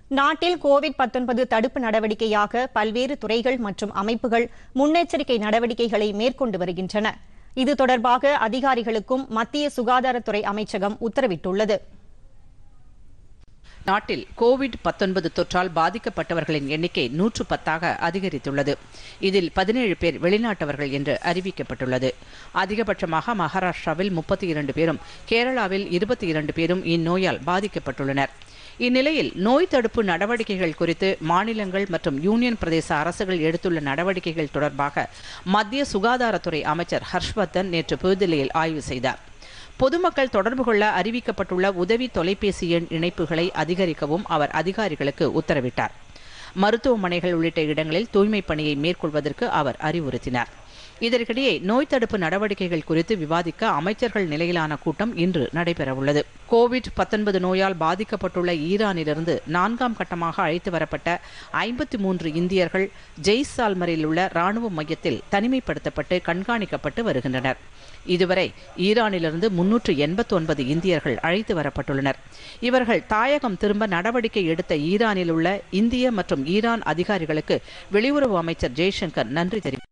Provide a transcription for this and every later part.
நாட்டில் கோவிட் 19 தடுப்பு நடவடிக்கையாக பல்வேறு துறைகள் மற்றும் அமைப்புகள் முன்னெச்சரிக்கை நடவடிக்கைகளை மேற்கொண்டு வருகின்றன இது தொடர்பாக அதிகாரிகளுக்கும் மத்திய சுகாதாரத்துறை அமைச்சகம் உத்தரவிட்டுள்ளது நாட்டில் கோவிட் 19 தொற்றால் பாதிக்கப்பட்டவர்களின் எண்ணிக்கை நூற்று பத்தாக அதிகரித்துள்ளது இதில் பதினேழு பேர் வெளிநாட்டவர்கள் என்று அறிவிக்கப்பட்டுள்ளது அதிகபட்சமாக மகாராஷ்டிராவில் முப்பத்தி இரண்டு பேரும் கேரளாவில் இருபத்தி இரண்டு பேரும் இந்நோயால் பாதிக்கப்பட்டுள்ளனர் இந்நிலையில் நோய் தடுப்பு நடவடிக்கைகள் குறித்து மாநிலங்கள் மற்றும் யூனியன் பிரதேச அரசுகள் எடுத்துள்ள நடவடிக்கைகள் தொடர்பாக மத்திய சுகாதாரத்துறை அமைச்சர் ஹர்ஷ்வர்தன் நேற்று புதுதில்லியில் ஆய்வு செய்தார் பொதுமக்கள் தொடர்பு கொள்ள அறிவிக்கப்பட்டுள்ள உதவி தொலைபேசி எண் இணைப்புகளை அதிகரிக்கவும் அவர் அதிகாரிகளுக்கு உத்தரவிட்டார் மருத்துவமனைகள் உள்ளிட்ட இடங்களில் தூய்மைப் பணியை மேற்கொள்வதற்கு அவர் அறிவுறுத்தினார் இதற்கிடையே நோய் தடுப்பு நடவடிக்கைகள் குறித்து விவாதிக்க அமைச்சர்கள் நிலையிலான கூட்டம் இன்று நடைபெறவுள்ளது கோவிட் 19 நோயால் பாதிக்கப்பட்டுள்ள ஈரானிலிருந்து நான்காம் கட்டமாக அழைத்து வரப்பட்ட ஐம்பத்தி மூன்று இந்தியர்கள் ஜெய்சால்மரில் உள்ள ராணுவ மையத்தில் தனிமைப்படுத்தப்பட்டு கண்காணிக்கப்பட்டு வருகின்றனர் இதுவரை ஈரானிலிருந்து முன்னூற்று எண்பத்தி ஒன்பது இந்தியர்கள் அழைத்து வரப்பட்டுள்ளனர் இவர்கள் தாயகம் திரும்ப நடவடிக்கை எடுத்த ஈரானில் உள்ள இந்திய மற்றும் ஈரான் அதிகாரிகளுக்கு வெளியுறவு அமைச்சர் ஜெய்சங்கர் நன்றி தெரிவித்தார்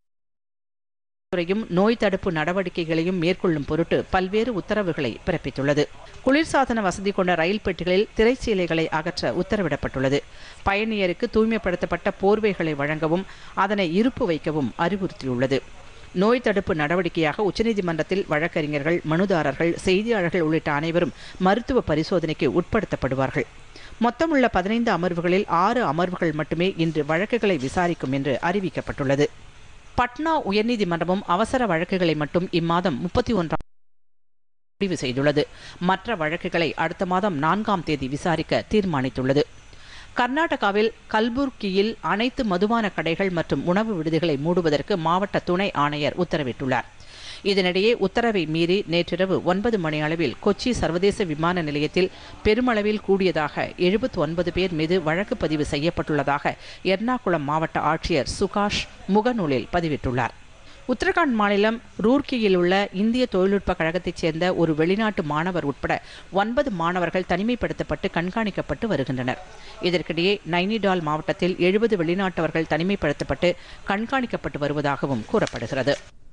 துறையும் நோய் தடுப்பு நடவடிக்கைகளையும் மேற்கொள்ளும் பொருட்டு பல்வேறு உத்தரவுகளை பிறப்பித்துள்ளது குளிர்சாதன வசதி கொண்ட ரயில் பெட்டிகளில் திரைச்சீலைகளை அகற்ற உத்தரவிடப்பட்டுள்ளது பயணியருக்கு தூய்மைப்படுத்தப்பட்ட போர்வைகளை வழங்கவும் அதனை இருப்பு வைக்கவும் அறிவுறுத்தியுள்ளது நோய் தடுப்பு நடவடிக்கையாக உச்சநீதிமன்றத்தில் வழக்கறிஞர்கள் மனுதாரர்கள் செய்தியாளர்கள் உள்ளிட்ட அனைவரும் மருத்துவ பரிசோதனைக்கு உட்படுத்தப்படுவார்கள் மொத்தமுள்ள பதினைந்து அமர்வுகளில் ஆறு அமர்வுகள் மட்டுமே இன்று வழக்குகளை விசாரிக்கும் என்று அறிவிக்கப்பட்டுள்ளது பட்னா உயர்நீதிமன்றமும் அவசர வழக்குகளை மட்டும் இம்மாதம் முப்பத்தி ஒன்றாம் முடிவு செய்துள்ளது மற்ற வழக்குகளை அடுத்த மாதம் நான்காம் தேதி விசாரிக்க தீர்மானித்துள்ளது கர்நாடகாவில் கல்புர்கியில் அனைத்து மதுபான கடைகள் மற்றும் உணவு விடுதிகளை மூடுவதற்கு மாவட்ட துணை ஆணையர் உத்தரவிட்டுள்ளார் இதனிடையே உத்தரவை மீறி நேற்றிரவு ஒன்பது மணி அளவில் கொச்சி சர்வதேச விமான நிலையத்தில் பெருமளவில் கூடியதாக எழுபத்தி ஒன்பது பேர் மீது வழக்கு பதிவு செய்யப்பட்டுள்ளதாக எர்ணாகுளம் மாவட்ட ஆட்சியர் சுகாஷ் முகநூலில் பதிவிட்டுள்ளார் உத்தரகாண்ட் மாநிலம் ரூர்க்கியில் உள்ள இந்திய தொழில்நுட்ப கழகத்தைச் சேர்ந்த ஒரு வெளிநாட்டு மாணவர் உட்பட ஒன்பது மாணவர்கள் தனிமைப்படுத்தப்பட்டு கண்காணிக்கப்பட்டு வருகின்றனர் இதற்கிடையே நைனிடால் மாவட்டத்தில் எழுபது வெளிநாட்டவர்கள் தனிமைப்படுத்தப்பட்டு கண்காணிக்கப்பட்டு வருவதாகவும் கூறப்படுகிறது